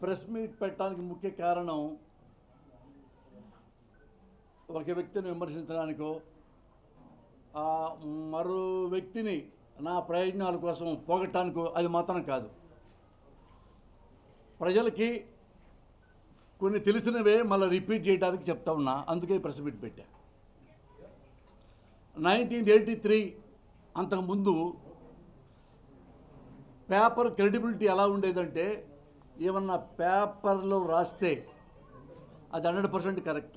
Press meet పెట్టడానికి ముఖ్య కారణం ఒక వ్యక్తిని విమర్శించడానికో ఆ మరో వ్యక్తిని నా ప్రయోజనాల కోసం పోగొట్టడానికో అది మాత్రం కాదు ప్రజలకి కొన్ని తెలిసినవే మళ్ళీ రిపీట్ చేయడానికి చెప్తా ఉన్నా అందుకే ప్రెస్ మీట్ పెట్టా నైన్టీన్ ఎయిటీ త్రీ అంతకుముందు పేపర్ క్రెడిబిలిటీ ఎలా ఉండేదంటే ఏమన్నా పేపర్లో రాస్తే అది హండ్రెడ్ పర్సెంట్ కరెక్ట్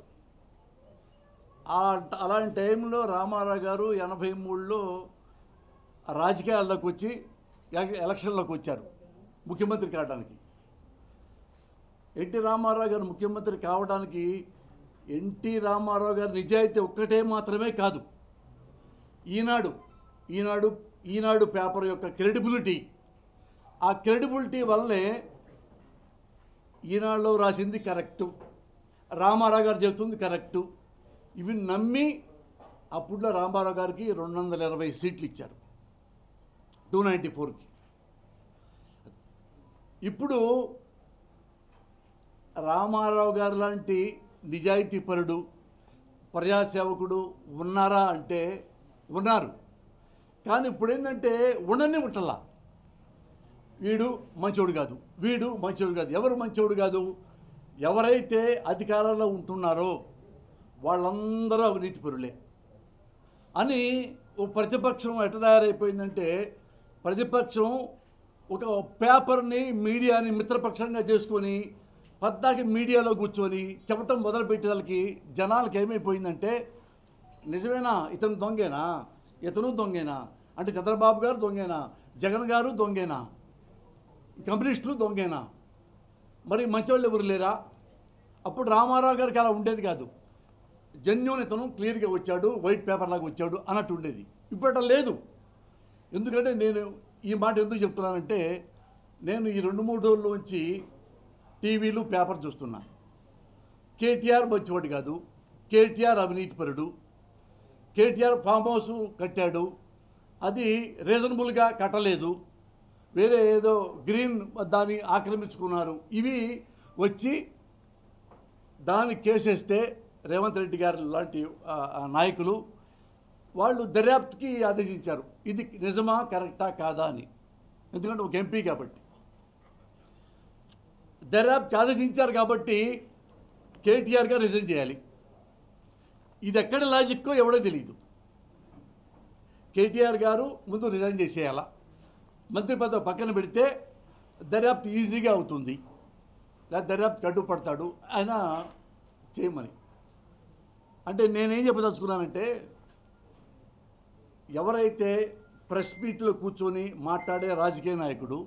ఆ- అలాంటి టైంలో రామారావు గారు ఎనభై మూడులో రాజకీయాల్లోకి వచ్చి ఎల- ఎలక్షన్లోకి వచ్చారు ముఖ్యమంత్రి కావడానికి ఎన్టీ రామారావు గారు ముఖ్యమంత్రి కావడానికి ఎన్టీ రామారావు గారి నిజాయితీ ఒక్కటే మాత్రమే కాదు ఈనాడు ఈనాడు ఈనాడు పేపర్ యొక్క క్రెడిబిలిటీ ఆ క్రెడిబిలిటీ వల్లే ఈనాడులో రాసింది కరెక్టు రామారావు గారు చెబుతుంది కరెక్టు ఇవి నమ్మి అప్పుడులో రామారావు గారికి రెండు వందల ఇరవై సీట్లు ఇచ్చారు టూ నైంటీ ఫోర్కి ఇప్పుడు రామారావు గారు లాంటి నిజాయితీపరుడు ప్రజాసేవకుడు ఉన్నారా అంటే ఉన్నారు కానీ ఇప్పుడు ఏంటంటే ఉండని ఉంటలా వీడు మంచోడు కాదు వీడు మంచోడు కాదు ఎవరు మంచోడు కాదు ఎవరైతే అధికారంలో ఉంటున్నారో వాళ్ళందరూ అవినీతి పరులే అని ఓ ప్రతిపక్షం ఎట్ట తయారైపోయిందంటే ప్రతిపక్షం ఒక పేపర్ని మీడియాని మిత్రపక్షంగా చేసుకొని పద్దాకి మీడియాలో కూర్చొని చెప్పటం మొదలుపెట్టేదానికి జనాలకు ఏమైపోయిందంటే నిజమేనా ఇతను దొంగేనా ఇతను దొంగేనా అంటే చంద్రబాబు గారు దొంగేనా జగన్ గారు దొంగేనా కమ్యూనిస్టులు దొంగేనా మరి మంచివాళ్ళు ఎవరు లేరా అప్పుడు రామారావు గారికి అలా ఉండేది కాదు జన్యున్ ఇతను క్లియర్గా వచ్చాడు వైట్ పేపర్ లాగా వచ్చాడు అన్నట్టు ఉండేది ఇప్పుడు అట్లా లేదు ఎందుకంటే నేను ఈ మాట ఎందుకు చెప్తున్నానంటే నేను ఈ రెండు మూడు రోజుల్లోంచి టీవీలు పేపర్ చూస్తున్నా కేటీఆర్ మంచివాడు కాదు కేటీఆర్ అవినీతిపరుడు కేటీఆర్ ఫామ్ హౌస్ కట్టాడు అది రీజనబుల్గా కట్టలేదు వేరే ఏదో గ్రీన్ దాన్ని ఆక్రమించుకున్నారు ఇవి వచ్చి దాన్ని కేసేస్తే రేవంత్ రెడ్డి గారు లాంటి ఆ, ఆ నాయకులు వాళ్ళు దర్యాప్తుకి ఆదేశించారు ఇది నిజమా కరెక్టా కాదా అని ఎందుకంటే ఒక ఎంపీ కాబట్టి దర్యాప్తుకి ఆదేశించారు కాబట్టి కేటీఆర్ గారు రిజైన్ చేయాలి ఇది ఎక్కడ లాజిక్కో ఎవడో తెలియదు కేటీఆర్ గారు ముందు రిజైన్ చేసేయాలా మంత్రి పదవి పక్కన పెడితే దర్యాప్తు ఈజీగా అవుతుంది లేదా దర్యాప్తు అడ్డుపడతాడు ఆయన చేయమని అంటే నేనేం చెప్పదలుచుకున్నానంటే ఎవరైతే ప్రెస్ మీట్లో కూర్చొని మాట్లాడే రాజకీయ నాయకుడు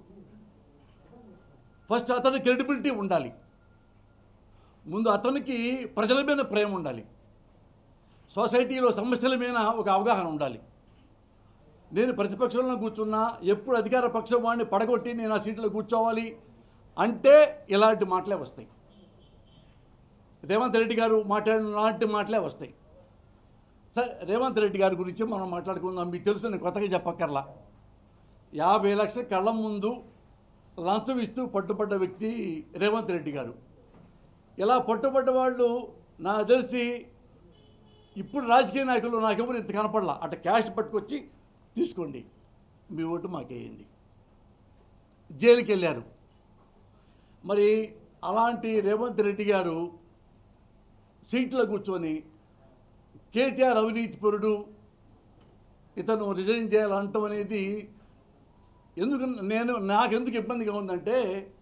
ఫస్ట్ అతని క్రెడిబిలిటీ ఉండాలి ముందు అతనికి ప్రజల మీద ప్రేమ ఉండాలి సొసైటీలో సమస్యల మీద ఒక అవగాహన ఉండాలి నేను ప్రతిపక్షంలో కూర్చున్నా ఎప్పుడు అధికార పక్షం వాడిని పడగొట్టి నేను ఆ సీట్లో కూర్చోవాలి అంటే ఇలాంటి మాటలే వస్తాయి రేవంత్ రెడ్డి గారు మాట్లాడిన లాంటి మాటలే వస్తాయి సరే రేవంత్ రెడ్డి గారి గురించి మనం మాట్లాడుకుందాం మీకు తెలుసు నేను కొత్తగా చెప్పక్కర్లా యాభై లక్షల కళ్ళ ముందు లంచం ఇస్తూ పట్టుబడ్డ వ్యక్తి రేవంత్ రెడ్డి గారు ఇలా పట్టుబడ్డ వాళ్ళు నాకు తెలిసి ఇప్పుడు రాజకీయ నాయకులు నాకెవరు ఇంత కనపడలా అటు క్యాష్ పట్టుకొచ్చి తీసుకోండి మీ ఓటు మాకేయండి జైలుకి వెళ్ళారు మరి అలాంటి రేవంత్ రెడ్డి గారు సీట్లో కూర్చొని కేటీఆర్ అవినీతిపరుడు ఇతను రిజైన్ చేయాలంటాం అనేది ఎందుకు నేను నాకెందుకు ఇబ్బందిగా ఉందంటే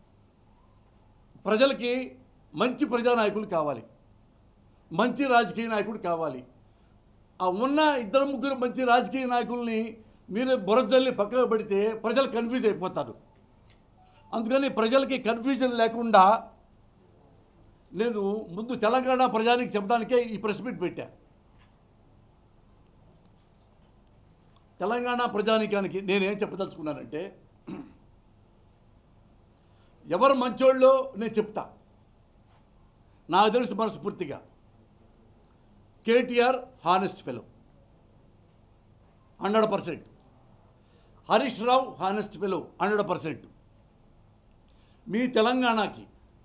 ప్రజలకి మంచి ప్రజానాయకులు కావాలి మంచి రాజకీయ నాయకుడు కావాలి ఆ ఉన్న ఇద్దరు ముగ్గురు మంచి రాజకీయ నాయకుల్ని మీరు బురజల్లి పక్కన పెడితే ప్రజలు కన్ఫ్యూజ్ అయిపోతారు అందుకని ప్రజలకి కన్ఫ్యూజన్ లేకుండా నేను ముందు తెలంగాణ ప్రజానికి చెప్పడానికే ఈ ప్రెస్ మీట్ పెట్టా తెలంగాణ ప్రజానికానికి నేనేం చెప్పదలుచుకున్నానంటే ఎవరు మంచోళ్ళో నేను చెప్తా నాకు తెలుసు మనస్ఫూర్తిగా KTR honest fellow hundred percent Harish Rao honest fellow hundred percent మీ తెలంగాణకి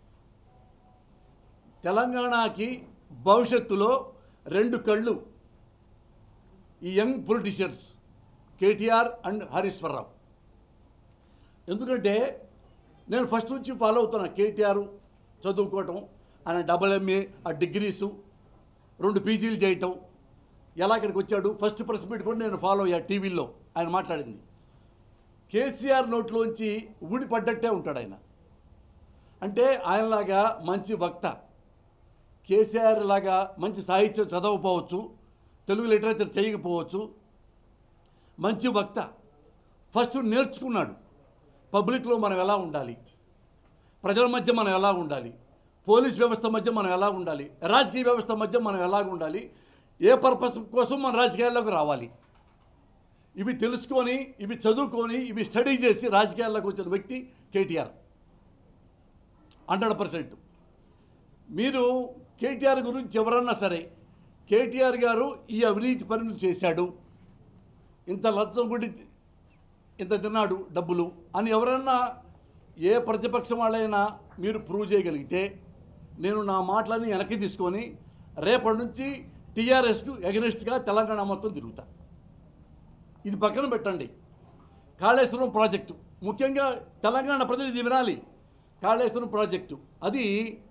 తెలంగాణకి భవిష్యత్తులో రెండు కళ్ళు ఈ యంగ్ పొలిటీషియన్స్ కేటీఆర్ అండ్ హరీశ్వరరావు ఎందుకంటే నేను ఫస్ట్ నుంచి ఫాలో అవుతున్నా కేటీఆర్ చదువుకోవటం ఆయన డబల్ ఎంఏ ఆ డిగ్రీసు రెండు పీజీలు చేయటం ఎలా ఇక్కడికి వచ్చాడు ఫస్ట్ ప్రెస్ మీట్ కూడా నేను ఫాలో అయ్యా టీవీలో ఆయన మాట్లాడింది కేసీఆర్ నోట్లోంచి ఊడిపడ్డట్టే ఉంటాడు ఆయన అంటే ఆయనలాగా మంచి వక్త కేసీఆర్ లాగా మంచి సాహిత్యం చదవకపోవచ్చు తెలుగు లిటరేచర్ చేయకపోవచ్చు మంచి వక్త ఫస్ట్ నేర్చుకున్నాడు పబ్లిక్లో మనం ఎలా ఉండాలి ప్రజల మధ్య మనం ఎలా ఉండాలి పోలీస్ వ్యవస్థ మధ్య మనం ఎలా ఉండాలి రాజకీయ వ్యవస్థ మధ్య మనం ఎలా ఉండాలి ఏ పర్పస్ కోసం మన రాజకీయాల్లోకి రావాలి ఇవి తెలుసుకొని ఇవి చదువుకొని ఇవి స్టడీ చేసి రాజకీయాల్లోకి వచ్చిన వ్యక్తి కేటీఆర్ హండ్రెడ్ పర్సెంట్ మీరు కేటీఆర్ గురించి ఎవరన్నా సరే కేటీఆర్ గారు ఈ అవినీతి పనులు చేశాడు ఇంత లంచం గుడి ఇంత తిన్నాడు డబ్బులు అని ఎవరన్నా ఏ ప్రతిపక్షం వాళ్ళైనా మీరు ప్రూవ్ చేయగలిగితే నేను నా మాటలని వెనక్కి తీసుకొని రేపటి నుంచి టీఆర్ఎస్కు ఎగనెస్ట్గా తెలంగాణ మొత్తం తిరుగుతా ఇది పక్కన పెట్టండి కాళేశ్వరం ప్రాజెక్టు ముఖ్యంగా తెలంగాణ ప్రజలు ఇది వినాలి కాళేశ్వరం ప్రాజెక్టు అది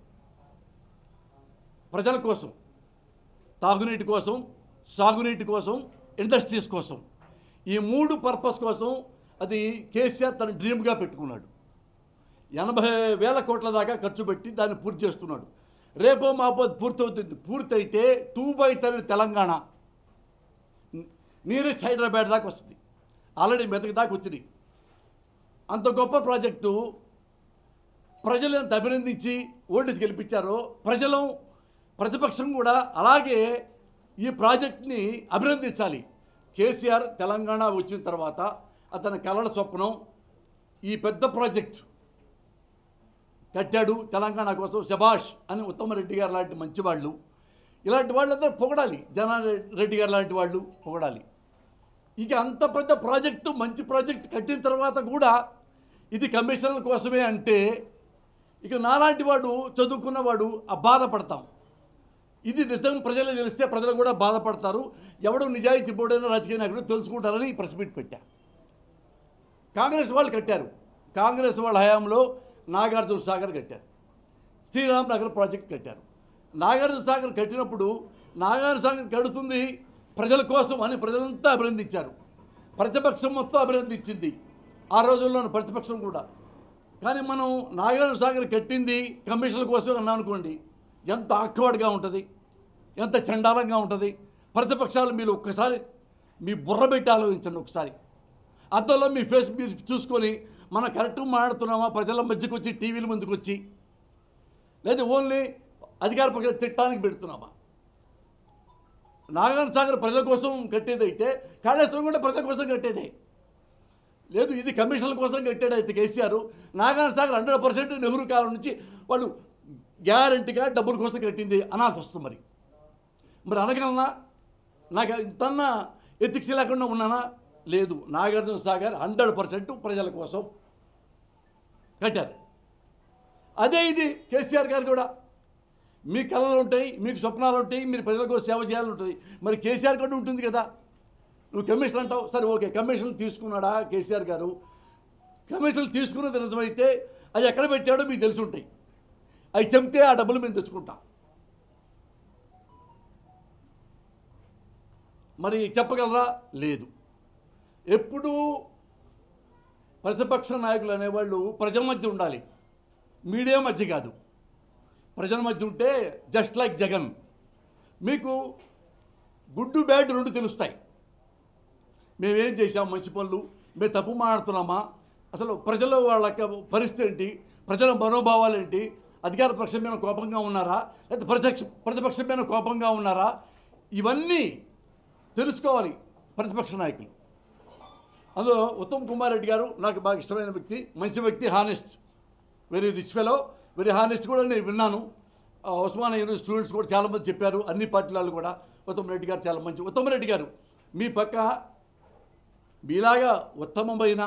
ప్రజల కోసం తాగునీటి కోసం సాగునీటి కోసం ఇండస్ట్రీస్ కోసం ఈ మూడు పర్పస్ కోసం అది కేసీఆర్ తన డ్రీమ్గా పెట్టుకున్నాడు ఎనభై వేల కోట్ల దాకా ఖర్చు పెట్టి దాన్ని పూర్తి చేస్తున్నాడు రేపో మాపో పూర్తవుతుంది పూర్తయితే two by third Telangana nearest Hyderabad దాకా వస్తుంది ఆల్రెడీ మెదక్ దాకా వచ్చినాయి అంత గొప్ప ప్రాజెక్టు ప్రజలు ఎంత అభినందించి ఓటేసి గెలిపించారో ప్రజలు ప్రతిపక్షం కూడా అలాగే ఈ ప్రాజెక్ట్ని అభినందించాలి కేసీఆర్ తెలంగాణ వచ్చిన తర్వాత అతని కలల స్వప్నం ఈ పెద్ద ప్రాజెక్ట్ కట్టాడు తెలంగాణ కోసం శభాష్ అని ఉత్తమరెడ్డి గారు లాంటి మంచివాళ్ళు ఇలాంటి వాళ్ళందరూ పొగడాలి జనారెడ్డి గారు లాంటి వాళ్ళు పొగడాలి ఇక అంత పెద్ద ప్రాజెక్టు మంచి ప్రాజెక్ట్ కట్టిన తర్వాత కూడా ఇది కమిషన్ల కోసమే అంటే ఇక నాలాంటి వాడు చదువుకున్నవాడు ఆ బాధపడతాం ఇది నిజం ప్రజలు తెలిస్తే ప్రజలు కూడా బాధపడతారు ఎవడు నిజాయితీ బోర్డైన రాజకీయ నాయకుడు తెలుసుకుంటారని ఈ ప్రెస్ మీట్ పెట్టా కాంగ్రెస్ వాళ్ళు కట్టారు కాంగ్రెస్ వాళ్ళ హయాంలో నాగార్జున సాగర్ కట్టారు శ్రీరామ్ నగర్ ప్రాజెక్ట్ కట్టారు నాగార్జున సాగర్ కట్టినప్పుడు నాగార్జున సాగర్ కడుతుంది ప్రజల కోసం అని ప్రజలంతా అభినందించారు ప్రతిపక్షం మొత్తం అభినందించింది ఆ రోజుల్లోని ప్రతిపక్షం కూడా కానీ మనం నాగార్జున సాగర్ కట్టింది కమిషన్ల కోసం అన్నా అనుకోండి ఎంత ఆక్వర్డ్గా ఉంటుంది ఎంత చండాలంగా ఉంటుంది ప్రతిపక్షాలు మీరు ఒక్కసారి మీ బుర్ర పెట్టి ఆలోచించండి ఒకసారి అద్దంలో మీ ఫేస్ మీరు చూసుకొని మనం కరెక్ట్గా మాట్లాడుతున్నామా ప్రజల మధ్యకు వచ్చి టీవీల ముందుకు వచ్చి లేదా ఓన్లీ అధికార పక్షాలు తిట్టడానికి పెడుతున్నామా నాగార్జున సాగర్ ప్రజల కోసం కట్టేదైతే కాళేశ్వరం కూడా ప్రజల కోసం కట్టేదే లేదు ఇది కమిషన్ల కోసం కట్టాడైతే కేసీఆర్ నాగార్జున సాగర్ హండ్రెడ్ పర్సెంట్ నెహ్రూ కాలం నుంచి వాళ్ళు గ్యారంటీగా డబ్బుల కోసం కట్టింది అనాల్సి వస్తుంది మరి మరి అనగలనా నాకు ఇంతన్నా ఎథిక్స్ లేకుండా ఉన్నానా లేదు నాగార్జున సాగర్ హండ్రెడ్ పర్సెంట్ ప్రజల కోసం కట్టారు అదే ఇది కేసీఆర్ గారు కూడా మీ కళలు ఉంటాయి మీకు స్వప్నాలు ఉంటాయి మీరు ప్రజల కోసం సేవ చేయాలని ఉంటుంది మరి కేసీఆర్ కూడా ఉంటుంది కదా నువ్వు కమిషన్ అంటావు సరే ఓకే కమిషన్ తీసుకున్నాడా కేసీఆర్ గారు కమిషన్లు తీసుకున్నది నిజమైతే అది ఎక్కడ పెట్టాడో మీకు తెలిసి ఉంటాయి అవి చెప్తే ఆ డబ్బులు మేము తెచ్చుకుంటాం మరి చెప్పగలరా లేదు ఎప్పుడూ ప్రతిపక్ష నాయకులు అనేవాళ్ళు ప్రజల మధ్య ఉండాలి మీడియా మధ్య కాదు ప్రజల మధ్య ఉంటే జస్ట్ లైక్ జగన్ మీకు గుడ్డు బ్యాడ్ రెండు తెలుస్తాయి మేమేం చేసాం మంచి పనులు మేము తప్పు మాట్లాడుతున్నామా అసలు ప్రజల వాళ్ళ యొక్క పరిస్థితి ఏంటి ప్రజల మనోభావాలు ఏంటి అధికార పక్షం మీద కోపంగా ఉన్నారా లేదా ప్రతిపక్ష ప్రతిపక్షం మీద కోపంగా ఉన్నారా ఇవన్నీ తెలుసుకోవాలి ప్రతిపక్ష నాయకులు అందులో ఉత్తమ్ కుమార్ రెడ్డి గారు నాకు బాగా ఇష్టమైన వ్యక్తి మంచి వ్యక్తి honest very rich fellow very honest కూడా నేను విన్నాను ఆ, ఉస్మానియా యూనివర్సిటీ స్టూడెంట్స్ కూడా చాలామంది చెప్పారు అన్ని పార్టీల వాళ్ళు కూడా ఉత్తమ్ రెడ్డి గారు చాలా మంచి ఉత్తమ్ రెడ్డి గారు మీ పక్క మీలాగా ఉత్తమమైన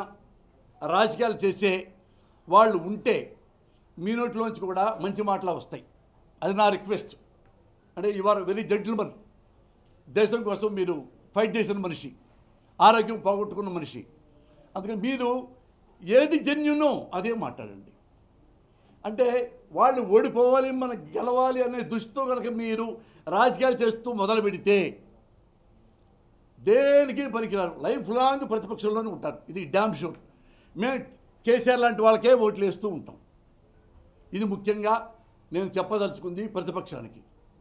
రాజకీయాలు చేసే వాళ్ళు ఉంటే మీ నోట్లోంచి కూడా మంచి మాటలు వస్తాయి అది నా రిక్వెస్ట్ అంటే యు ఆర్ వెరీ జెంటిల్మన్ దేశం కోసం మీరు ఫైట్ చేసిన మనిషి ఆరోగ్యం పోగొట్టుకున్న మనిషి అందుకని మీరు ఏది జెన్యునో అదే మాట్లాడండి అంటే వాళ్ళు ఓడిపోవాలి మనం గెలవాలి అనే దృష్టితో కనుక మీరు రాజకీయాలు చేస్తూ మొదలు పెడితే దేనికి పనికిరారు లైఫ్ లాంగ్ ప్రతిపక్షంలోనే ఉంటారు ఇది డ్యామ్ షూర్ మేము కేసీఆర్ లాంటి వాళ్ళకే ఓట్లు వేస్తూ ఉంటాం ఇది ముఖ్యంగా నేను చెప్పదలుచుకుంది ప్రతిపక్షానికి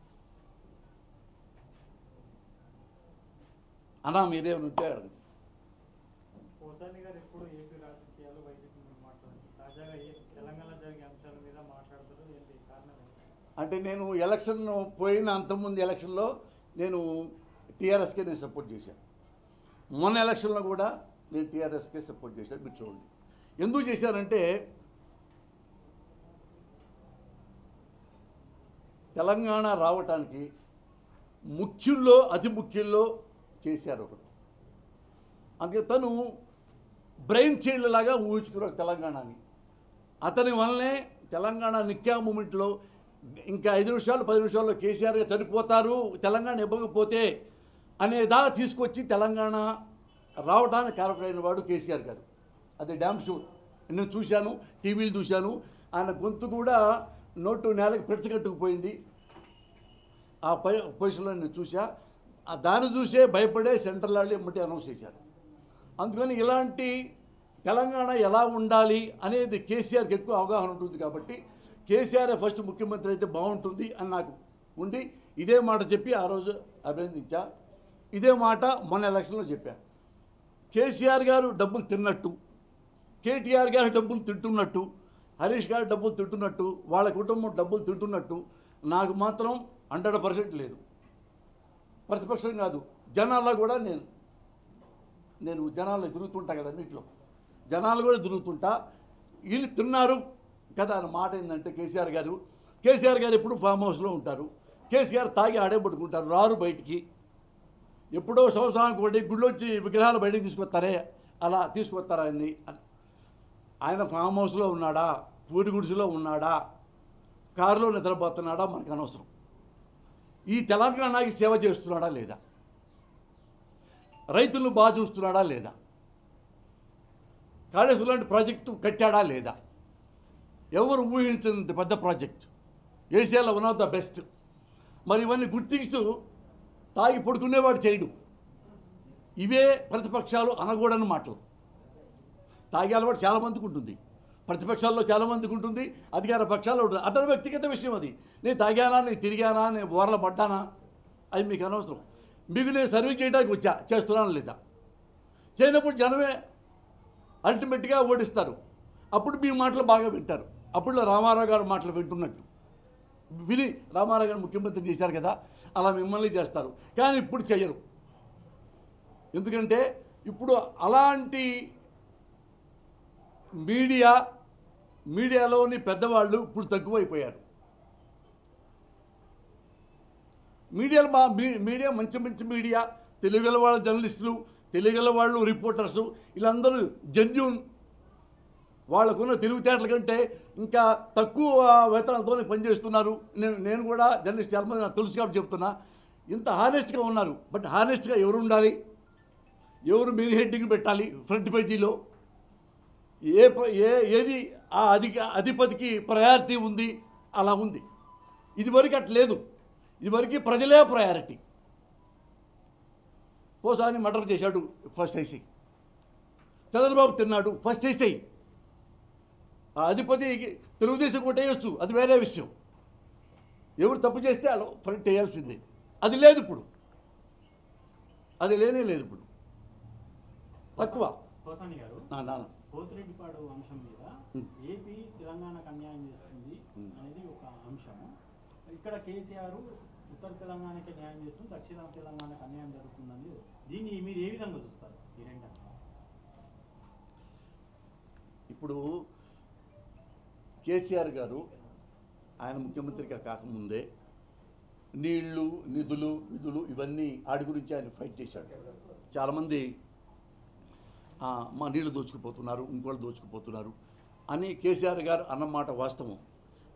అన్నా మీరేమైనా ఉంటే అడగండి పోసాని గారు ఎప్పుడు ఏపీ రాజకీయాలు వైసీపీ మీద మాట్లాడారు తాజాగా ఏ తెలంగాణ జరిగే అంశాల మీద మాట్లాడుతారు ఏంటి కారణం ఏంటి? అంటే నేను ఎలక్షన్ పోయిన అంతకుముందు ఎలక్షన్లో నేను టీఆర్ఎస్కే నేను సపోర్ట్ చేశాను మొన్న ఎలక్షన్లో కూడా నేను టీఆర్ఎస్కే సపోర్ట్ చేశాను మీరు చూడండి ఎందుకు చేశానంటే తెలంగాణ రావటానికి ముఖ్యుల్లో అతి ముఖ్యుల్లో కేసీఆర్ ఒకడు అందుకే తను బ్రెయిన్ చైల్డ్ లాగా ఊహించుకున్నారు తెలంగాణని అతని వల్లనే తెలంగాణ నిత్యా మూమెంట్లో ఇంకా ఐదు నిమిషాలు పది నిమిషాల్లో కేసీఆర్ గారు చనిపోతారు తెలంగాణ ఇవ్వకపోతే అనేదా తీసుకొచ్చి తెలంగాణ రావడానికి కారకుడైన వాడు కేసీఆర్ గారు అది డ్యామ్ షూర్ నేను చూశాను టీవీలు చూశాను ఆయన గొంతు కూడా నోటు నేలకు పెడచగట్టుకుపోయింది ఆ పై పొజిషన్లో నేను చూసా ఆ దాన్ని చూసే భయపడే సెంట్రల్ వాళ్ళు ఎమ్మటి అనౌన్స్ చేశారు అందుకని ఇలాంటి తెలంగాణ ఎలా ఉండాలి అనేది కేసీఆర్కి ఎక్కువ అవగాహన ఉంటుంది కాబట్టి కేసీఆర్ ఫస్ట్ ముఖ్యమంత్రి అయితే బాగుంటుంది అని నాకు ఉండి ఇదే మాట చెప్పి ఆ రోజు అభినందించా ఇదే మాట మొన్న ఎలక్షన్లో చెప్పా కేసీఆర్ గారు డబ్బులు తిన్నట్టు కేటీఆర్ గారు డబ్బులు తింటున్నట్టు హరీష్ గారు డబ్బులు తింటున్నట్టు వాళ్ళ కుటుంబం డబ్బులు తింటున్నట్టు నాకు మాత్రం హండ్రెడ్ పర్సెంట్ లేదు ప్రతిపక్షం కాదు జనాల్లో కూడా నేను నేను జనాల్లో తిరుగుతుంటా కదా అన్నింటిలో జనాలు కూడా తిరుగుతుంటా వీళ్ళు తిన్నారు కదా అన్న మాట ఏంటంటే కేసీఆర్ గారు కేసీఆర్ గారు ఎప్పుడు ఫామ్ హౌస్లో ఉంటారు కేసీఆర్ తాగి ఆడే పట్టుకుంటారు రారు బయటికి ఎప్పుడో సంవత్సరానికి ఒకటి గుళ్ళొచ్చి విగ్రహాలు బయటకు తీసుకొస్తారే అలా తీసుకొస్తారా అన్ని ఆయన ఫామ్ హౌస్లో ఉన్నాడా పూరి గుడిసెలో ఉన్నాడా కారులో నిద్రపోతున్నాడా మనకు అనవసరం ఈ తెలంగాణకి సేవ చేస్తున్నాడా లేదా రైతులను బాగా చూస్తున్నాడా లేదా కాళేశ్వరం లాంటి ప్రాజెక్టు కట్టాడా లేదా ఎవరు ఊహించినంత పెద్ద ప్రాజెక్ట్ ఏషియాలో వన్ ఆఫ్ ద బెస్ట్ మరి ఇవన్నీ గుడ్ థింగ్స్ తాగి పడుకునేవాడు చేయడు ఇవే ప్రతిపక్షాలు అనకూడని మాటలు తాగే అలవాటు చాలామందికి ఉంటుంది ప్రతిపక్షాల్లో చాలామందికి ఉంటుంది అధికార పక్షాల్లో ఉంటుంది అతని వ్యక్తిగత విషయం అది నేను తాగానా నేను తిరిగానా నేను బోర్ల పడ్డానా అది మీకు అనవసరం మీకు నేను సర్వీస్ చేయడానికి వచ్చా చేస్తున్నాను లేదా చేయనప్పుడు జనమే అల్టిమేట్గా ఓడిస్తారు అప్పుడు మీ మాటలు బాగా వింటారు అప్పుడు రామారావు గారు మాటలు వింటున్నట్టు విని రామారావు గారు ముఖ్యమంత్రి చేశారు కదా అలా మిమ్మల్ని చేస్తారు కానీ ఇప్పుడు చెయ్యరు ఎందుకంటే ఇప్పుడు అలాంటి మీడియా మీడియాలోని పెద్దవాళ్ళు ఇప్పుడు తక్కువైపోయారు మీడియాలో మా మీ- మీడియా మంచి మంచి మీడియా తెలుగుల వాళ్ళ జర్నలిస్టులు తెలుగుల వాళ్ళు రిపోర్టర్సు వీళ్ళందరూ జెన్యున్ వాళ్ళకున్న తెలివితేటల కంటే ఇంకా తక్కువ వేతనాలతోనే పనిచేస్తున్నారు నేను నేను కూడా జర్నలిస్ట్ చాలామంది నాకు తెలుసు కాబట్టి చెప్తున్నా ఇంత హానెస్ట్గా ఉన్నారు బట్ హానెస్ట్గా ఎవరు ఉండాలి ఎవరు మీరు హెడ్డింగ్ పెట్టాలి ఫ్రంట్ పేజీలో ఏ ప్ర- ఏ ఏది ఆ అధిక అధిపతికి ప్రయారిటీ ఉంది అలా ఉంది ఇదివరకు అట్లా లేదు ఇదివరకు ప్రజలే ప్రయారిటీ ఓసారి మర్డర్ చేశాడు ఫస్ట్ ఐసీ చంద్రబాబు తిన్నాడు ఫస్ట్ ఐసీ ఆ అధిపతి తెలుగుదేశం కొట్టేయచ్చు అది వేరే విషయం ఎవరు తప్పు చేస్తే అలా ఫ్రంట్ వేయాల్సిందే అది లేదు ఇప్పుడు అది లేనే లేదు ఇప్పుడు తక్కువ పోసాని గారు నా నాన్న పోతిరెడ్డిపాడు అంశం మీద Hmm. ఏపీ తెలంగాణకు అన్యాయం చేస్తుంది Hmm. అనేది ఒక అంశము ఇక్కడ కేసీఆర్ ఉత్తర తెలంగాణకి న్యాయం చేస్తుంది దక్షిణ తెలంగాణకు అన్యాయం జరుగుతుందని దీన్ని మీరు ఏ విధంగా చూస్తారు ఈ రెండంతా ఇప్పుడు కేసీఆర్ గారు ఆయన ముఖ్యమంత్రిగా కాకముందే నీళ్లు నిధులు విధులు ఇవన్నీ ఆడి గురించి ఆయన ఫైట్ చేశాడు చాలామంది "ఆ, మా నీళ్లు దోచుకుపోతున్నారు ఇంకోళ్ళు దోచుకుపోతున్నారు అని కేసీఆర్ గారు అన్నమాట వాస్తవం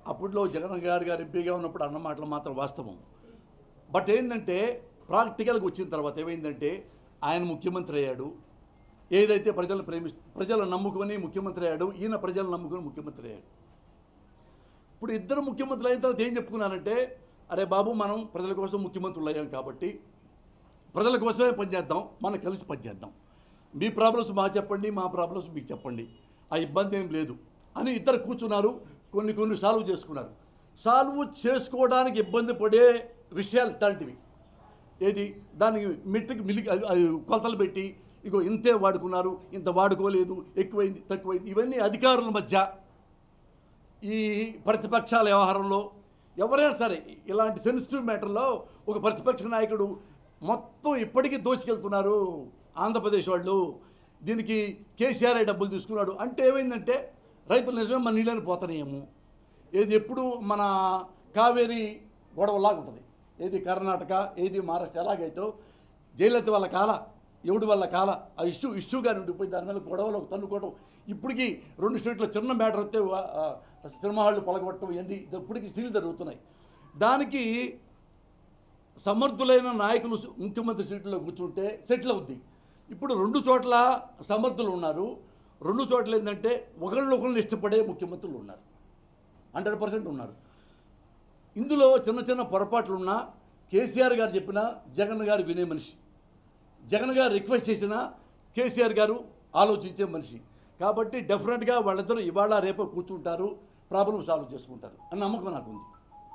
అప్పట్లో జగన్ గారు గారు ఎంపీగా ఉన్నప్పుడు అన్న మాటలు మాత్రం వాస్తవం బట్ ఏంటంటే ప్రాక్టికల్గా వచ్చిన తర్వాత ఏమైందంటే ఆయన ముఖ్యమంత్రి అయ్యాడు ఏదైతే ప్రజలు ప్రేమి ప్రజలను నమ్ముకొని ముఖ్యమంత్రి అయ్యాడు ఈయన ప్రజలను నమ్ముకొని ముఖ్యమంత్రి అయ్యాడు ఇప్పుడు ఇద్దరు ముఖ్యమంత్రులు అయిన తర్వాత ఏం చెప్పుకున్నారంటే అరే బాబు మనం ప్రజల కోసం ముఖ్యమంత్రులు అయ్యాం కాబట్టి ప్రజల కోసమే పనిచేద్దాం మనం కలిసి పనిచేద్దాం మీ ప్రాబ్లమ్స్ మాకు చెప్పండి మా ప్రాబ్లమ్స్ మీకు చెప్పండి ఆ ఇబ్బంది ఏం లేదు అని ఇద్దరు కూర్చున్నారు కొన్ని కొన్ని సాల్వ్ చేసుకున్నారు సాల్వ్ చేసుకోవడానికి ఇబ్బంది పడే విషయాలు ఇట్లాంటివి ఏది దానికి మెట్రిక్ మిలి అది- అది కొలతలు పెట్టి ఇగో ఇంతే వాడుకున్నారు ఇంత వాడుకోలేదు ఎక్కువైంది తక్కువైంది ఇవన్నీ అధికారుల మధ్య ఈ ప్రతిపక్షాల వ్యవహారంలో ఎవరైనా సరే ఇలాంటి సెన్సిటివ్ మ్యాటర్లో ఒక ప్రతిపక్ష నాయకుడు మొత్తం ఇప్పటికీ దోచుకెళ్తున్నారు ఆంధ్రప్రదేశ్ వాళ్ళు దీనికి కేసీఆర్ డబ్బులు తీసుకున్నాడు అంటే ఏమైందంటే రైతులు నిజమే మన నీళ్ళని పోతున్నాయేమో ఏది ఎప్పుడు మన కావేరీ గొడవలాగా ఉంటుంది ఏది కర్ణాటక ఏది మహారాష్ట్ర ఎలాగైతే జయలలిత వాళ్ళ కాల ఎవడి వల్ల కాల ఆ ఇష్యూ ఇష్యూగా ఉండిపోయి దాని మీద గొడవలు తన్నుకోవడం ఇప్పటికీ రెండు స్టేట్లో చిన్న మ్యాటర్ వస్తే వా- ఆ, సినిమా హాళ్ళు పొలగొట్టడం ఇవన్నీ ఇది ఇప్పటికీ స్టిల్ జరుగుతున్నాయి దానికి సమర్థులైన నాయకులు సు- ముఖ్యమంత్రి సీట్లో కూర్చుంటే సెటిల్ అవుద్ది ఇప్పుడు రెండు చోట్ల సమర్థులు ఉన్నారు రెండు చోట్ల ఏంటంటే ఒకళ్ళు ఒకళ్ళు ఇష్టపడే ముఖ్యమంత్రులు ఉన్నారు హండ్రెడ్ పర్సెంట్ ఉన్నారు ఇందులో చిన్న చిన్న పొరపాట్లు ఉన్నా కేసీఆర్ గారు చెప్పిన జగన్ గారు వినే మనిషి జగన్ గారు రిక్వెస్ట్ చేసిన కేసీఆర్ గారు ఆలోచించే మనిషి కాబట్టి డెఫినెట్గా వాళ్ళిద్దరూ ఇవాళ రేపు కూర్చుంటారు ప్రాబ్లం సాల్వ్ చేసుకుంటారు అన్న నమ్మకం నాకు ఉంది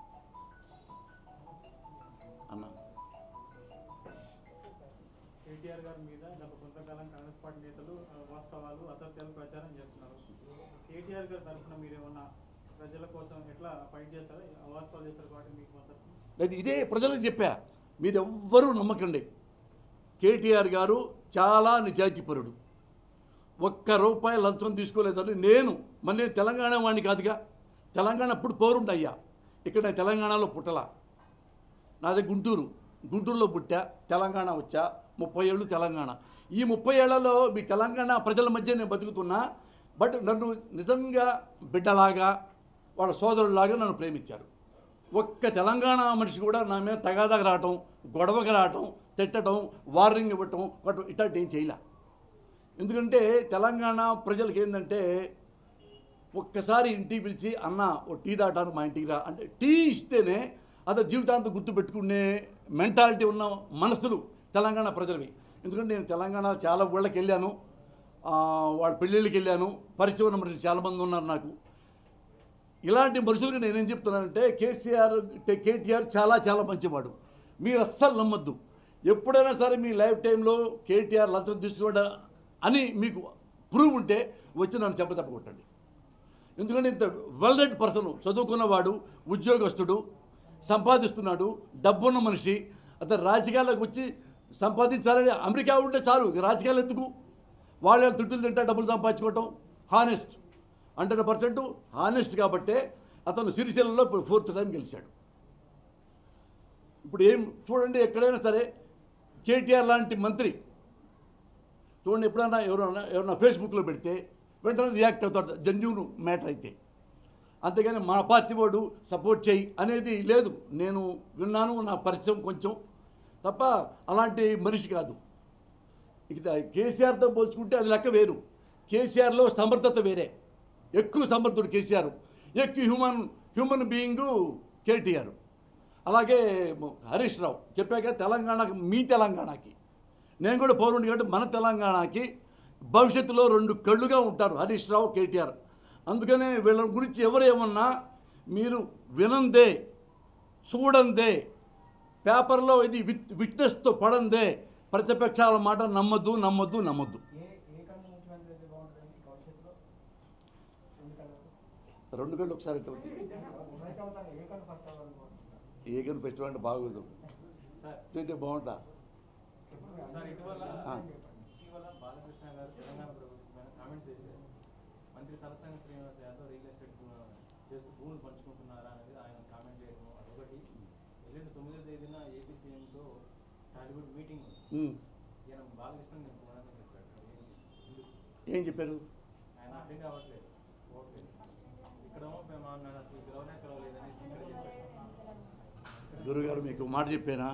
అన్న కేటీఆర్ గారి మీద గత కొంతకాలం కాంగ్రెస్ పార్టీ నేతలు ఆ, వాస్తవాలు అసత్యాలు ప్రచారం చేస్తున్నారు కేటీఆర్ గారి తరఫున మీరు ఏమన్నా ప్రజల కోసం ఎట్లా ఫైట్ చేస్తారా అవాస్తవాలు చేస్తారు కాబట్టి మీకు మద్దతు లేదు ఇదే ప్రజలకు చెప్పా మీరు ఎవ్వరూ నమ్మకండి కేటీఆర్ గారు చాలా నిజాయితీపరుడు ఒక్క రూపాయి లంచం తీసుకోలేదని నేను మరి నేను తెలంగాణ వాడిని కాదుగా తెలంగాణ అప్పుడు పౌరుండి అయ్యా ఇక్కడ నేను తెలంగాణలో పుట్టలా నాది గుంటూరు గుంటూరులో పుట్టా తెలంగాణ వచ్చా ముప్పై ఏళ్ళు తెలంగాణ ఈ ముప్పై ఏళ్లలో మీ తెలంగాణ ప్రజల మధ్య నేను బతుకుతున్నా బట్ నన్ను నిజంగా బిడ్డలాగా వాళ్ళ సోదరులాగా నన్ను ప్రేమించారు ఒక్క తెలంగాణ మనిషి కూడా నా మీద తగాదాగా రావటం గొడవకి రావటం తిట్టడం వార్నింగ్ ఇవ్వటం కొట్టడం ఇట్లాంటి ఏం చేయలే ఎందుకంటే తెలంగాణ ప్రజలకి ఏంటంటే ఒక్కసారి ఇంటికి పిలిచి అన్న ఓ టీ దాటాను మా ఇంటికి రా అంటే టీ ఇస్తేనే అతను జీవితాంతం గుర్తుపెట్టుకునే మెంటాలిటీ ఉన్న మనసులు తెలంగాణ ప్రజలవి ఎందుకంటే నేను తెలంగాణ చాలా ఊళ్ళకి వెళ్ళాను ఆ, వాళ్ళ పెళ్ళిళ్ళకి వెళ్ళాను పరిచయం ఉన్న మనుషులు చాలామంది ఉన్నారు నాకు ఇలాంటి మనుషులకు నేనేం చెప్తున్నానంటే కేసీఆర్ టే- కేటీఆర్ చాలా చాలా మంచివాడు మీరు అస్సలు నమ్మొద్దు ఎప్పుడైనా సరే మీ లైఫ్ టైంలో కేటీఆర్ లంచం తీసుకోవడం అని మీకు ప్రూవ్ ఉంటే వచ్చి నన్ను చెప్ప కొట్టండి ఎందుకంటే ఇంత వెల్ రెడ్ పర్సన్ చదువుకున్నవాడు ఉద్యోగస్తుడు సంపాదిస్తున్నాడు డబ్బున్న మనిషి అతను రాజకీయాలకు వచ్చి సంపాదించాలని అమెరికా ఉంటే చాలు ఇక రాజకీయాలు ఎందుకు వాళ్ళ తుట్టులు తింటా డబ్బులు సంపాదించుకోవటం హానెస్ట్ హండ్రెడ్ పర్సెంట్ హానెస్ట్ కాబట్టే అతను సిరిసిల్లలో ఇప్పుడు ఫోర్త్ టైం గెలిచాడు ఇప్పుడు ఏం చూడండి ఎక్కడైనా సరే కేటీఆర్ లాంటి మంత్రి చూడండి ఎప్పుడైనా ఎవరైనా ఎవరైనా ఫేస్బుక్లో పెడితే వెంటనే రియాక్ట్ అవుతాడు జెన్యున్ మ్యాటర్ అయితే అంతేగాని మా పార్టీ వాడు సపోర్ట్ చేయి అనేది లేదు నేను విన్నాను నా పరిచయం కొంచెం తప్ప అలాంటి మనిషి కాదు ఇక కేసీఆర్తో పోల్చుకుంటే అది లెక్క వేరు కేసీఆర్లో సమర్థత వేరే ఎక్కువ సమర్థుడు కేసీఆర్ ఎక్కువ హ్యూమన్ హ్యూమన్ బీయింగ్ కేటీఆర్ అలాగే హరీష్ రావు చెప్పాక తెలంగాణకి మీ తెలంగాణకి నేను కూడా పౌరుడిని కాబట్టి మన తెలంగాణకి భవిష్యత్తులో రెండు కళ్ళుగా ఉంటారు హరీష్ రావు కేటీఆర్ అందుకనే వీళ్ళ గురించి ఎవరు ఏమన్నా మీరు వినందే చూడందే పేపర్లో ఇది విట్ విట్నెస్తో పడందే ప్రతిపక్షాల మాట నమ్మద్దు నమ్మద్దు నమ్మద్దు ఏ ఏ కన్ను ముఖ్యమంత్రి అయితే బాగుంటుందండి భవిష్యత్తులో ఎందుకంటే రెండు కళ్ళు ఒకసారి ఇట్లా ఉంది. ఉమ్మడి సంవత్సరాలు ఏ కన్ను ఫస్ట్ అవ్వాలని కోరుకుంటున్నారు? ఏగన్ ఫెస్టివల్ అంటే బాగోదు సార్ చేస్తే బాగుంటా ఇప్పుడు మీ సార్ ఇటీవల ఆ. ఇటీవల బాలకృష్ణ గారు తెలంగాణ ప్రభుత్వం మీద కామెంట్స్ చేశారు మంత్రి తలసాని శ్రీనివాస్ యాదవ్ రియల్ ఎస్టేట్ భూ- చేస్తూ భూములు పంచుకుంటున్నారా అనేది ఆయన కామెంట్ చేయడం అదొకటి ఎల్లుండి తొమ్మిదో తేదీన ఏపీ సీఎంతో టాలీవుడ్ మీటింగ్ ఉంది. ఉమ్. ఈయన బాలకృష్ణ నేను పోవాలని చెప్పాడు ఏంటి? ఎందుకు? ఏం చెప్పారు ఆయన అటెండ్ అవ్వట్లేదు పోవట్లేదు ఇక్కడ ఎక్కడమో మేము నన్ను అసలు పిలవనే పిలవలేదని స్పీకర్ చెప్పారు గురుగారు మీకు మాట చెప్పానా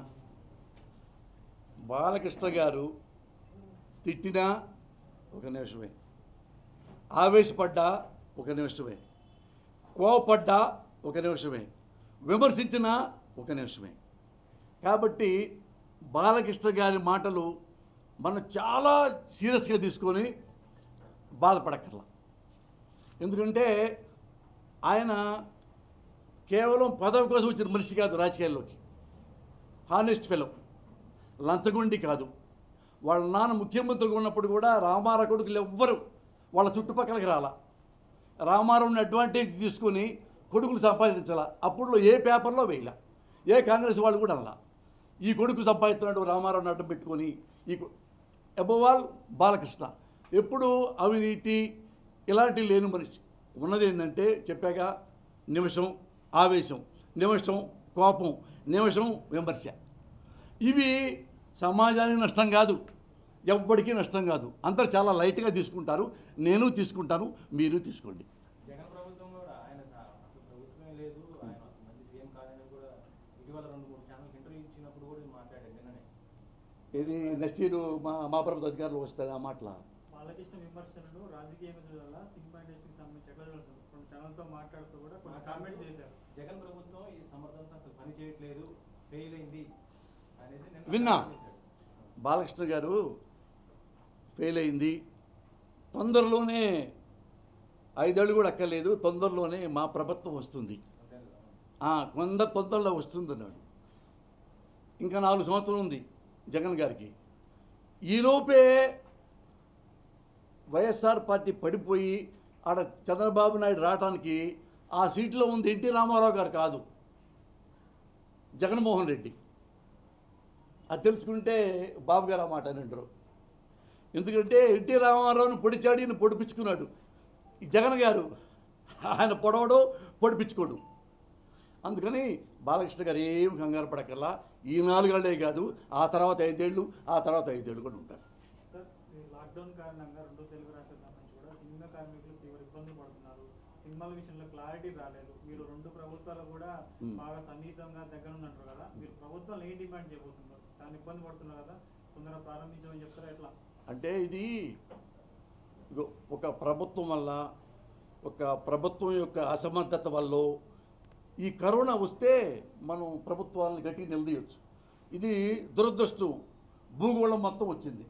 బాలకృష్ణ గారు తిట్టినా ఒక నిమిషమే ఆవేశపడ్డా ఒక నిమిషమే కోపడ్డా ఒక నిమిషమే విమర్శించినా ఒక నిమిషమే కాబట్టి బాలకృష్ణ గారి మాటలు మనం చాలా సీరియస్గా తీసుకొని బాధపడక్కర్లా ఎందుకంటే ఆయన కేవలం పదవి కోసం వచ్చిన మనిషి కాదు రాజకీయాల్లోకి హానెస్ట్ ఫెలో లంచగొండి కాదు వాళ్ళ నాన్న ముఖ్యమంత్రిగా ఉన్నప్పుడు కూడా రామారావు కొడుకులు ఎవ్వరు వాళ్ళ చుట్టుపక్కలకి రాలా రామారావుని అడ్వాంటేజ్ తీసుకొని కొడుకులు సంపాదించాల అప్పుడులో ఏ పేపర్లో వేయలా ఏ కాంగ్రెస్ వాళ్ళు కూడా అలా ఈ కొడుకు సంపాదిస్తున్నాడు రామారావుని అడ్డం పెట్టుకొని ఈ అబోవాల్ బాలకృష్ణ ఎప్పుడు అవినీతి ఇలాంటివి లేని మనిషి ఉన్నది ఏంటంటే చెప్పాక నిమిషం ఆవేశం నిమిషం కోపం నిమిషం విమర్శ ఇవి సమాజానికి నష్టం కాదు ఎవ్వడికి నష్టం కాదు అందరు చాలా లైట్గా తీసుకుంటారు నేను తీసుకుంటాను మీరు తీసుకోండి జగన్ ప్రభుత్వం కూడా ఆయన స- అసలు ప్రభుత్వమే లేదు ఆయన అసలు మంచి సీఎం కాదని కూడా ఇటీవల రెండు మూడు ఛానల్కి ఇంటర్వ్యూ ఇచ్చినప్పుడు కూడా ఇది మాట్లాడాడు నిన్ననే ఇది నెక్స్ట్ ఇయర్ మా మా ప్రభుత్వ అధికారులు వస్తారు ఆ మాటల బాలకృష్ణ విమర్శలను రాజకీయ వల్ల సినిమా ఇండస్ట్రీకి సంబంధించి ఎట్లా జరుగుతుంది కొన్ని ఛానల్తో మాట్లాడుతూ కూడా కొన్ని కామెంట్స్ చేశారు జగన్ ప్రభుత్వం ఈ సమర్థంతో అసలు పని చేయట్లేదు ఫెయిల్ అయింది అనేది నిన్న విన్నా. చేశాడు. బాలకృష్ణ గారు ఫెయిల్ అయింది తొందరలోనే ఐదేళ్ళు కూడా అక్కర్లేదు తొందరలోనే మా ప్రభుత్వం వస్తుంది అంతే కదా? ఆ, కొంద తొందరలో వస్తుంది అన్నాడు ఇంకా నాలుగు సంవత్సరం ఉంది జగన్ గారికి ఈలోపే వైఎస్ఆర్ పార్టీ పడిపోయి ఆడ చంద్రబాబు నాయుడు రావడానికి ఆ సీట్లో ఉంది ఎన్టీ రామారావు గారు కాదు జగన్మోహన్ రెడ్డి అది తెలుసుకుంటే బాబు గారు ఆ మాట అని అంటారు ఎందుకంటే ఎన్టీ రామారావుని పొడిచాడు ఈయన పొడిపించుకున్నాడు ఈ జగన్ గారు ఆయన పొడవడు పొడిపించుకోడు అందుకని బాలకృష్ణ గారు ఏం కంగారు పడకల్లా ఈ నాలుగేళ్లే కాదు ఆ తర్వాత ఐదేళ్ళు ఆ తర్వాత ఐదేళ్ళు కూడా ఉంటారు సార్ ఈ లాక్డౌన్ కారణంగా రెండు తెలుగు రాష్ట్రాల నుంచి కూడా సినిమా కార్మికులు తీవ్ర ఇబ్బందులు పడుతున్నారు సినిమాల విషయంలో క్లారిటీ రాలేదు మీరు రెండు ప్రభుత్వాలు కూడా Hmm. బాగా సన్నిహితంగా దగ్గర ఉందంటారు కదా మీరు ప్రభుత్వాలు ఏం డిమాండ్ చేయబోతున్నారు దాన్ని ఇబ్బంది పడుతున్నారు కదా తొందరగా ప్రారంభించమని చెప్తారా ఎట్లా అంటే ఇది ఇగో ఒక ప్రభుత్వం వల్ల ఒక ప్రభుత్వం యొక్క అసమర్థత వల్ల ఈ కరోనా వస్తే మనం ప్రభుత్వాలను గట్టి నిలదీయచ్చు ఇది దురదృష్టం భూగోళం మొత్తం వచ్చింది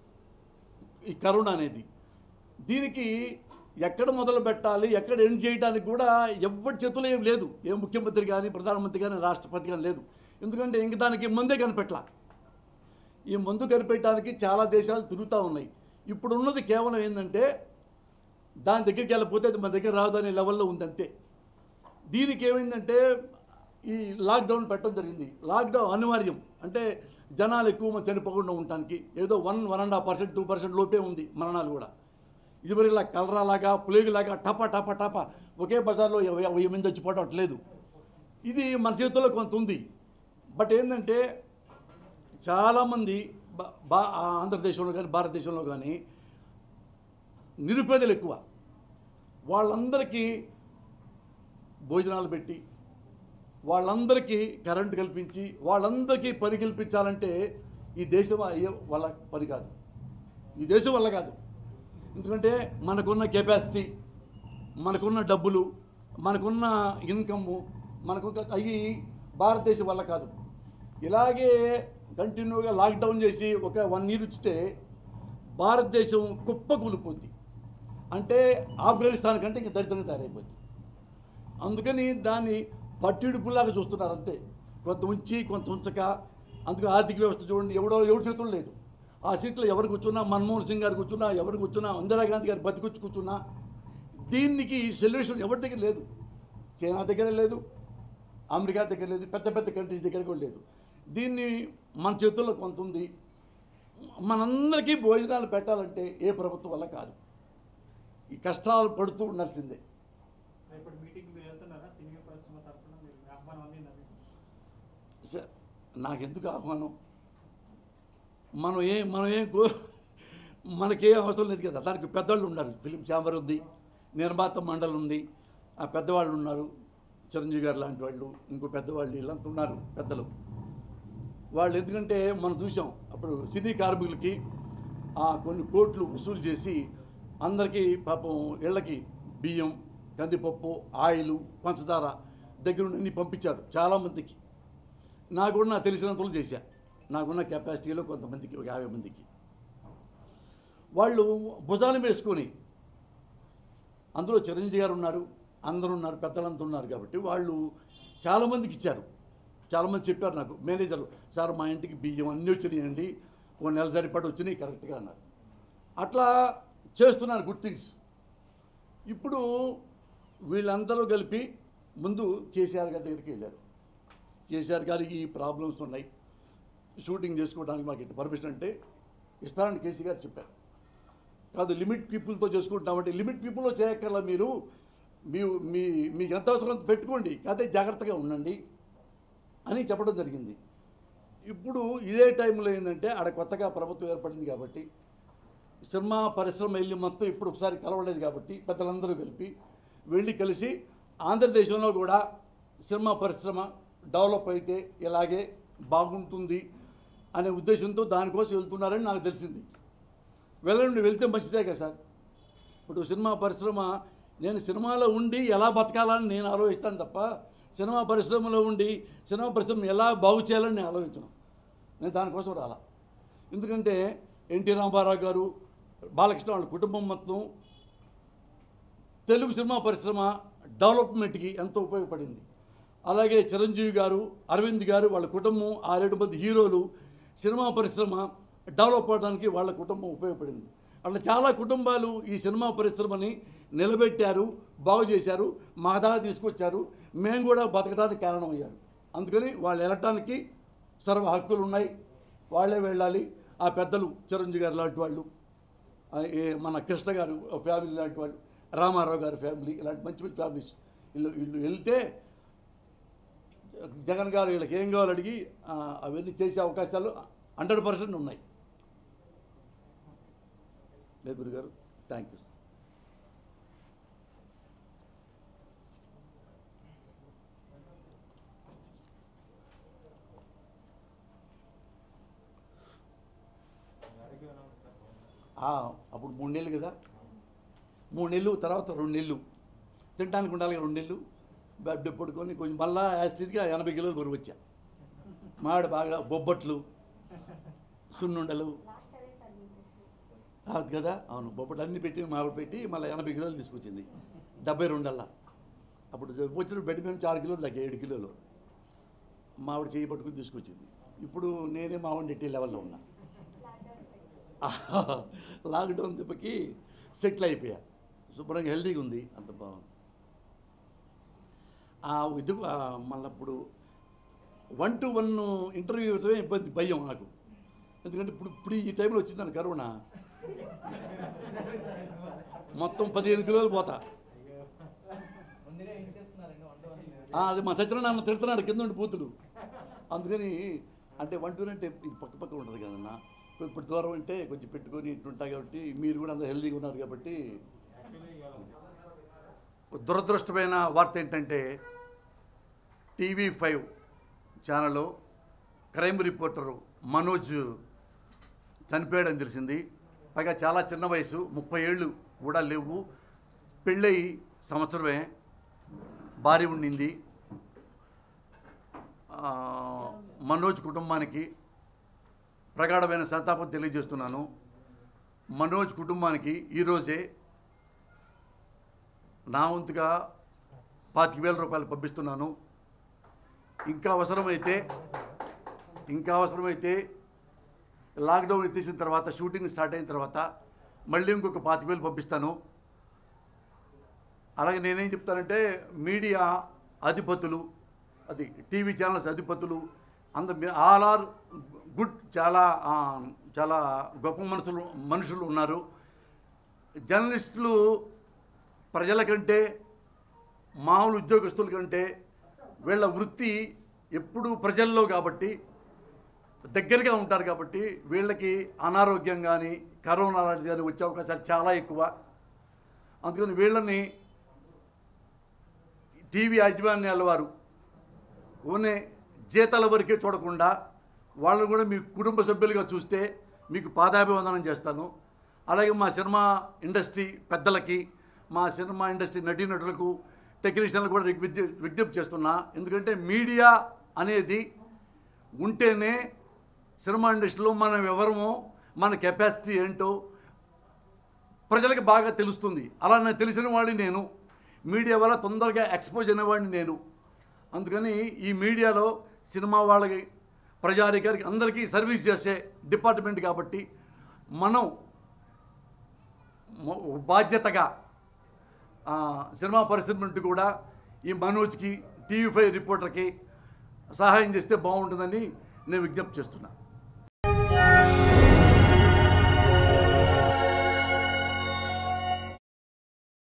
ఈ కరోనా అనేది దీనికి ఎక్కడ మొదలు పెట్టాలి ఎక్కడ ఎండ్ చేయడానికి కూడా ఎవరి చేతుల్లో ఏం లేదు ఏ ముఖ్యమంత్రి కానీ ప్రధానమంత్రి కానీ రాష్ట్రపతి కానీ లేదు ఎందుకంటే ఇంక దానికి ముందే కనిపెట్టలా ఈ మందు కనిపెట్టడానికి చాలా దేశాలు తిరుగుతూ ఉన్నాయి ఇప్పుడు ఉన్నది కేవలం ఏంటంటే దాని దగ్గరికి వెళ్ళిపోతే అది మన దగ్గర రాదు అనే లెవెల్లో ఉంది అంతే దీనికి ఏమైందంటే ఈ లాక్డౌన్ పెట్టడం జరిగింది లాక్డౌన్ అనివార్యం అంటే జనాలు ఎక్కువ మంది చనిపోకుండా ఉండటానికి ఏదో one one and half percent two percent లోపే ఉంది మరణాలు కూడా ఇదివరకు ఇలా కలరాలాగా ప్లేగులాగా టపా టపా టపా ఒకే బజార్లో ఎవ- వెయ్యి మంది చచ్చిపోవడం అట్లేదు ఇది మన చేతుల్లో కొంత ఉంది బట్ ఏంటంటే చాలామంది బా- బా ఆంధ్రదేశంలో కానీ భారతదేశంలో కానీ నిరుపేదలు ఎక్కువ వాళ్ళందరికీ భోజనాలు పెట్టి వాళ్ళందరికీ కరెంటు కల్పించి వాళ్ళందరికీ పని కల్పించాలంటే ఈ దేశం అయ్యే వాళ్ళ పని కాదు ఈ దేశం వల్ల కాదు ఎందుకంటే మనకున్న కెపాసిటీ మనకున్న డబ్బులు మనకున్న ఇన్కమ్ మనకు అవి భారతదేశం వల్ల కాదు ఇలాగే కంటిన్యూగా లాక్డౌన్ చేసి ఒక వన్ ఇయర్ ఇచ్చితే భారతదేశం కుప్ప కూలిపోద్ది అంటే ఆఫ్ఘనిస్తాన్ కంటే ఇంకా దరిద్రంగా తయారైపోద్ది అందుకని దాన్ని పట్టిడుపులాగా చూస్తున్నారు అంతే కొంత ఉంచి కొంత ఉంచక అందుకు ఆర్థిక వ్యవస్థ చూడండి ఎవడో ఎవరి చేతుల్లో లేదు ఆ సీట్లో ఎవరు కూర్చున్నా మన్మోహన్ సింగ్ గారు కూర్చున్నా ఎవరు కూర్చున్నా ఇందిరాగాంధీ గారు బతికొచ్చి కూర్చున్నా దీనికి సొల్యూషన్ ఎవరి దగ్గర లేదు చైనా దగ్గర లేదు అమెరికా దగ్గర లేదు పెద్ద పెద్ద కంట్రీస్ దగ్గర కూడా లేదు దీన్ని మన చేతుల్లో కొంత ఉంది మనందరికీ భోజనాలు పెట్టాలంటే ఏ ప్రభుత్వం వల్ల కాదు ఈ కష్టాలు పడుతూ ఉండాల్సిందే రేపటి మీటింగ్ మీరు వెళ్తున్నారా సినిమా పరిశ్రమ తరఫున మీరు ఆహ్వానం అందిందా మీకు? స- నాకెందుకు ఆహ్వానం మనం ఏ మనం ఏం కో మనకేం అవసరం లేదు కదా దానికి పెద్దోళ్ళు ఉన్నారు ఫిలిం ఛాంబర్ ఉంది నిర్మాత మండలి ఉంది ఆ పెద్దవాళ్ళు ఉన్నారు చిరంజీవి గారు లాంటి వాళ్ళు ఇంకో పెద్దవాళ్ళు వీళ్ళంతా ఉన్నారు పెద్దలు వాళ్ళు ఎందుకంటే మనం చూసాం అప్పుడు సినీ కార్మికులకి ఆ కొన్ని కోట్లు వసూలు చేసి అందరికీ పాపం ఇళ్ళకి బియ్యం కందిపప్పు ఆయిల్ పంచదార దగ్గర అన్ని పంపించారు చాలామందికి నాకు కూడా నాకు తెలిసినంతలో చేశా నాకున్న కెపాసిటీలో కొంతమందికి ఒక యాభై మందికి వాళ్ళు భుజాన్ని వేసుకొని అందులో చిరంజీవి గారు ఉన్నారు అందరూ ఉన్నారు పెద్దలంతా ఉన్నారు కాబట్టి వాళ్ళు చాలామందికి ఇచ్చారు చాలామంది చెప్పారు నాకు మేనేజర్ సార్ మా ఇంటికి బియ్యం అన్నీ వచ్చినాయండి ఓ నెల సరిపడి వచ్చినాయి కరెక్ట్గా అన్నారు అట్లా చేస్తున్నారు గుడ్ థింగ్స్ ఇప్పుడు వీళ్ళందరూ కలిపి ముందు కేసీఆర్ గారి దగ్గరికి వెళ్ళారు కేసీఆర్ గారికి ఈ ప్రాబ్లమ్స్ ఉన్నాయి షూటింగ్ చేసుకోవడానికి మాకు ఇటు పర్మిషన్ అంటే ఇస్తారని కేసీ గారు చెప్పారు కాదు లిమిట్ పీపుల్తో చేసుకుంటామంటే లిమిట్ పీపుల్లో చేయక్కర్లా మీరు మీ మీ మీకు ఎంత అవసరం అంత పెట్టుకోండి కాకపోతే జాగ్రత్తగా ఉండండి అని చెప్పడం జరిగింది ఇప్పుడు ఇదే టైంలో ఏంటంటే ఆడ కొత్తగా ప్రభుత్వం ఏర్పడింది కాబట్టి సినిమా పరిశ్రమ వెళ్ళి మొత్తం ఇప్పుడు ఒకసారి కలవలేదు కాబట్టి పెద్దలందరూ కలిపి వెళ్ళి కలిసి ఆంధ్రదేశంలో కూడా సినిమా పరిశ్రమ డెవలప్ అయితే ఇలాగే బాగుంటుంది అనే ఉద్దేశంతో దానికోసం వెళ్తున్నారని నాకు తెలిసింది వెళ్ళండి వెళ్తే మంచిదే కదా సార్ ఇప్పుడు సినిమా పరిశ్రమ నేను సినిమాలో ఉండి ఎలా బతకాలని నేను ఆలోచిస్తాను తప్ప సినిమా పరిశ్రమలో ఉండి సినిమా పరిశ్రమ ఎలా బాగు చేయాలని నేను ఆలోచించను నేను దానికోసం రాలా ఎందుకంటే ఎన్టీ రామారావు గారు బాలకృష్ణ వాళ్ళ కుటుంబం మొత్తం తెలుగు సినిమా పరిశ్రమ డెవలప్మెంట్కి ఎంతో ఉపయోగపడింది అలాగే చిరంజీవి గారు అరవింద్ గారు వాళ్ళ కుటుంబం ఆరేడు మంది హీరోలు సినిమా పరిశ్రమ డెవలప్ అవడానికి వాళ్ళ కుటుంబం ఉపయోగపడింది అట్లా చాలా కుటుంబాలు ఈ సినిమా పరిశ్రమని నిలబెట్టారు బాగు చేశారు మా దాకా తీసుకొచ్చారు మేము కూడా బతకడానికి కారణమయ్యారు అందుకని వాళ్ళు వెళ్ళటానికి సర్వ హక్కులు ఉన్నాయి వాళ్ళే వెళ్ళాలి ఆ పెద్దలు చిరంజీవి గారు లాంటి వాళ్ళు ఆ, ఏ మన కృష్ణ గారు ఫ్యామిలీ లాంటి వాళ్ళు రామారావు గారి ఫ్యామిలీ ఇలాంటి మంచి మంచి ఫ్యామిలీస్ వీళ్ళు వీళ్ళు వెళ్తే జగన్ గారు వీళ్ళకి ఏం కావాలో అడిగి ఆ, అవన్నీ చేసే అవకాశాలు హండ్రెడ్ పర్సెంట్ ఉన్నాయి లేదు గురుగారు థ్యాంక్ యూ ఆరోగ్యం ఎలా ఉంది సార్ ఆ, అప్పుడు మూడు నెలలు కదా మూడు నెలలు తర్వాత రెండు నెలలు తినడానికి ఉండాలి కదా రెండు నెలలు బెడ్ పడుకొని కొంచెం మళ్ళా యాస్టిజ్గా ఎనభై కిలోలు బరువు వచ్చా మామిడి బాగా బొబ్బట్లు సున్నుండలు లాస్ట్ అదే సార్ మీ టెస్ట్ కాదు కదా అవును బొబ్బట్లు అన్ని పెట్టి మామిడి పెట్టి మళ్ళీ ఎనభై కిలోలు తీసుకొచ్చింది డెబ్బై రెండల్లా అప్పుడు వచ్చిన బెడ్ మీద ఆరు కిలోలు తగ్గాయి ఏడు కిలోలు మామిడి చేయి పట్టుకుని తీసుకొచ్చింది ఇప్పుడు నేనే మామిడి ఎట్టి లెవెల్లో ఉన్నా లాక్డౌన్ పెట్టి లాక్డౌన్ దెబ్బకి సెటిల్ అయిపోయా శుభ్రంగా హెల్తీగా ఉంది అంత బాగుంది ఆ ఇది మళ్ళీ ఇప్పుడు వన్ టు వన్ ఇంటర్వ్యూ ఇవ్వటమే ఇబ్బంది భయం నాకు ఎందుకంటే ఇప్పుడు ఇప్పుడు ఈ టైంలో వచ్చిందని కరోనా మొత్తం పదిహేను కిలోలు పోతా ముందుగా ఏం చేస్తున్నారండి వంట వంట ఆ, అది మా సత్యనారాయణ తిడుతున్నాడు కింద ఉండి బూతులు అందుకని అంటే వన్ టూ అంటే ఇది పక్క పక్క ఉంటుంది కదన్నా ఇప్పుడు దూరం అంటే కొంచెం పెట్టుకొని ఇట్లుంటా కాబట్టి మీరు కూడా అంత హెల్తీగా ఉన్నారు కాబట్టి యాక్చువల్లీ ఇవాళ దురదృష్టమైన వార్త ఏంటంటే టీవీ ఫైవ్ ఛానల్లో క్రైమ్ రిపోర్టరు మనోజ్ చనిపోయాడని తెలిసింది పైగా చాలా చిన్న వయసు ముప్పై ఏళ్ళు కూడా లేవు పెళ్ళై సంవత్సరమే భార్య ఉండింది ఆ, మనోజ్ కుటుంబానికి ప్రగాఢమైన సంతాపం తెలియజేస్తున్నాను మనోజ్ కుటుంబానికి ఈరోజే నా వంతుగా పాతిక వేల రూపాయలు పంపిస్తున్నాను ఇంకా అవసరమైతే ఇంకా అవసరమైతే లాక్డౌన్ ఎత్తేసిన తర్వాత షూటింగ్ స్టార్ట్ అయిన తర్వాత మళ్ళీ ఇంకొక పాతిక వేలు పంపిస్తాను అలాగే నేనేం చెప్తానంటే మీడియా అధిపతులు అది టీవీ ఛానల్స్ అధిపతులు అంద ఆల్ ఆర్ గుడ్ చాలా ఆ, చాలా గొప్ప మనుషులు మనుషులు ఉన్నారు జర్నలిస్టులు ప్రజల కంటే మామూలు ఉద్యోగస్తుల కంటే వీళ్ళ వృత్తి ఎప్పుడూ ప్రజల్లో కాబట్టి దగ్గరగా ఉంటారు కాబట్టి వీళ్ళకి అనారోగ్యం కానీ కరోనా లాంటిది కానీ వచ్చే అవకాశాలు చాలా ఎక్కువ అందుకని వీళ్ళని టీవీ యాజమాన్యాల వారు ఓనే జీతాల వరకే చూడకుండా వాళ్ళని కూడా మీ కుటుంబ సభ్యులుగా చూస్తే మీకు పాదాభివందనం చేస్తాను అలాగే మా సినిమా ఇండస్ట్రీ పెద్దలకి మా సినిమా ఇండస్ట్రీ నటీనటులకు టెక్నీషియన్లకు కూడా విజ్ఞప్తి విజ్ఞప్తి చేస్తున్నా ఎందుకంటే మీడియా అనేది ఉంటేనే సినిమా ఇండస్ట్రీలో మనం ఎవరమో మన కెపాసిటీ ఏంటో ప్రజలకు బాగా తెలుస్తుంది అలా నాకు తెలిసిన వాడిని నేను మీడియా వల్ల తొందరగా ఎక్స్పోజ్ అయినవాడిని నేను అందుకని ఈ మీడియాలో సినిమా వాళ్ళకి ప్రజాధికారికి అందరికీ సర్వీస్ చేసే డిపార్ట్మెంట్ కాబట్టి మనం మొ- బాధ్యతగా ఆ, సినిమా పరిశ్రమ నుండి కూడా ఈ మనోజ్కి టీవీ ఫైవ్ రిపోర్టర్కి సహాయం చేస్తే బాగుంటుందని నేను విజ్ఞప్తి చేస్తున్నా